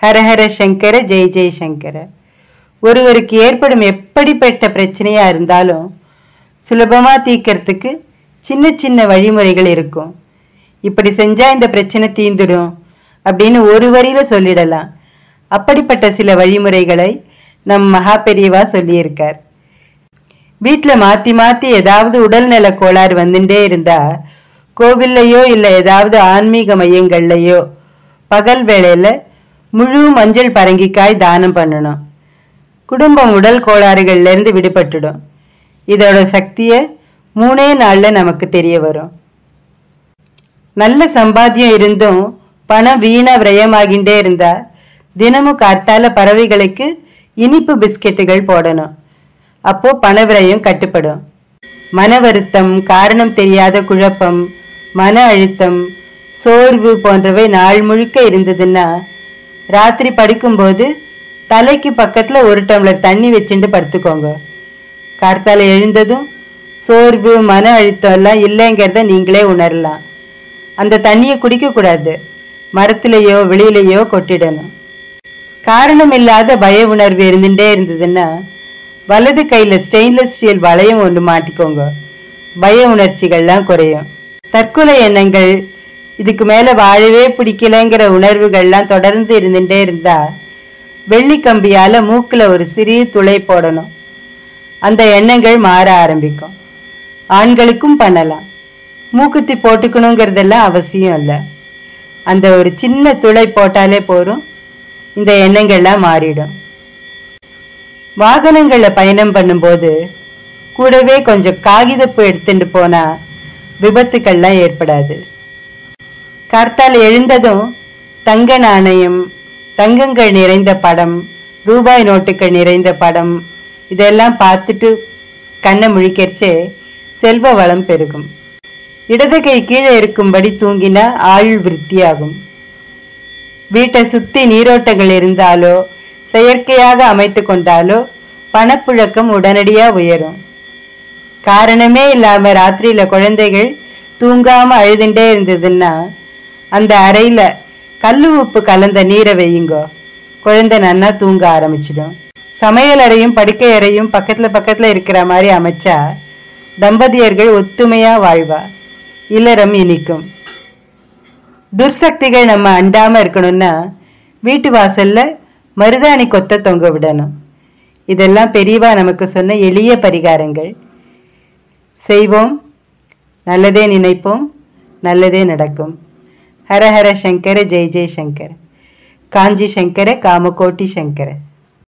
ஹரஹர சங்கர ஜெய் ஜெய் சங்கர ஒருவருக்கு ஏற்படும் எப்படிப்பட்ட பிரச்சனையா இருந்தாலும் சுலபமா தீர்க்கறதுக்கு சின்ன சின்ன வழிமுறைகள் இருக்கும் இப்படி செஞ்சா இந்த பிரச்சனை தீந்துடும் அப்படின்னு ஒரு வரியில சொல்லிடலாம் அப்படிப்பட்ட சில வழிமுறைகளை நம் மகா பெரியவா சொல்லியிருக்கார் வீட்ல மாத்தி மாத்தி ஏதாவது உடல்நல கோளாறு வந்துட்டே இருந்தா கோவில்லையோ இல்ல ஏதாவது ஆன்மீக மையங்கள்லயோ பகல் வேளையில முழு மஞ்சள் பரங்கிக்காய் தானம் பண்ணணும் குடும்பம் உடல் கோளாறுகள்ல இருந்து விடுபட்டுடும் இதோட சக்திய மூணே நாள்ல நமக்கு தெரிய வரும் நல்ல சம்பாத்தியம் இருந்தும் பணம் வீணா விரயமாகிண்டே இருந்தா தினமும் காத்தால பறவைகளுக்கு இனிப்பு பிஸ்கெட்டுகள் போடணும் அப்போ பண விரயம் கட்டுப்படும் மன வருத்தம் காரணம் தெரியாத குழப்பம் மன அழுத்தம் சோர்வு போன்றவை நாள் முழுக்க இருந்ததுன்னா ராத்திரி படுக்கும்போது தலைக்கு பக்கத்துல ஒரு டம்ளர் தண்ணி வச்சுட்டு படுத்துக்கோங்க கார்த்தால எழுந்ததும் சோர்வு மன அழுத்தம் எல்லாம் இல்லைங்கிறத நீங்களே உணரலாம் அந்த தண்ணியை குடிக்க கூடாது மரத்திலேயோ வெளியிலேயோ கொட்டிடணும் காரணம் இல்லாத பய உணர்வு இருந்துட்டே இருந்ததுன்னா வலது கையில ஸ்டெயின்லெஸ் ஸ்டீல் வளையம் ஒன்று மாட்டிக்கோங்க பய உணர்ச்சிகள்லாம் குறையும் தற்கொலை எண்ணங்கள் இதுக்கு மேல வாழவே பிடிக்கலைங்கிற உணர்வுகள்லாம் தொடர்ந்து இருந்துட்டே இருந்தா வெள்ளி கம்பியால மூக்குல ஒரு சிறிய துளை போடணும் அந்த எண்ணங்கள் மாற ஆரம்பிக்கும் ஆண்களுக்கும் பண்ணலாம் மூக்குத்தி போட்டுக்கணுங்கிறதெல்லாம் அவசியம் இல்லை அந்த ஒரு சின்ன துளை போட்டாலே போதும் இந்த எண்ணங்கள்லாம் மாறிடும் வாகனங்கள்ல பயணம் பண்ணும்போது கூடவே கொஞ்சம் காகிதப்பு எடுத்துட்டு போனா விபத்துக்கள்லாம் ஏற்படாது கார்த்தால எழுந்ததும் தங்க நாணயம் தங்கங்கள் நிறைந்த படம் ரூபாய் நோட்டுகள் நிறைந்த படம் இதெல்லாம் பார்த்துட்டு கண்ணை முழிக்கிறச்சே செல்வ வளம் பெருகும் இடது கை கீழே இருக்கும்படி தூங்கினா ஆயுள் விருத்தியாகும் வீட்டை சுத்தி நீரோட்டங்கள் இருந்தாலோ செயற்கையாக அமைத்து கொண்டாலோ பணப்புழக்கம் உடனடியா உயரும் காரணமே இல்லாம ராத்திரியில குழந்தைகள் தூங்காம அழுதுண்டே இருந்ததுன்னா அந்த அறையில கல்லு உப்பு கலந்த நீரை வையுங்கோ குழந்தை நன்னா தூங்க ஆரம்பிச்சிடும் சமையல் அறையும் படுக்கை அறையும் பக்கத்துல பக்கத்துல இருக்கிற மாதிரி அமைச்சா தம்பதியர்கள் ஒத்துமையா வாழ்வா இல்லறம் இனிக்கும் துர்சக்திகள் நம்ம அண்டாம இருக்கணும்னா வீட்டு வாசல்ல மருதாணி கொத்த தொங்க விடணும் இதெல்லாம் பெரியவா நமக்கு சொன்ன எளிய பரிகாரங்கள் செய்வோம் நல்லதே நினைப்போம் நல்லதே நடக்கும் ஹர ஹர சங்கர ஜெய் ஜெய் சங்கர காஞ்சி சங்கர காமகோட்டி சங்கர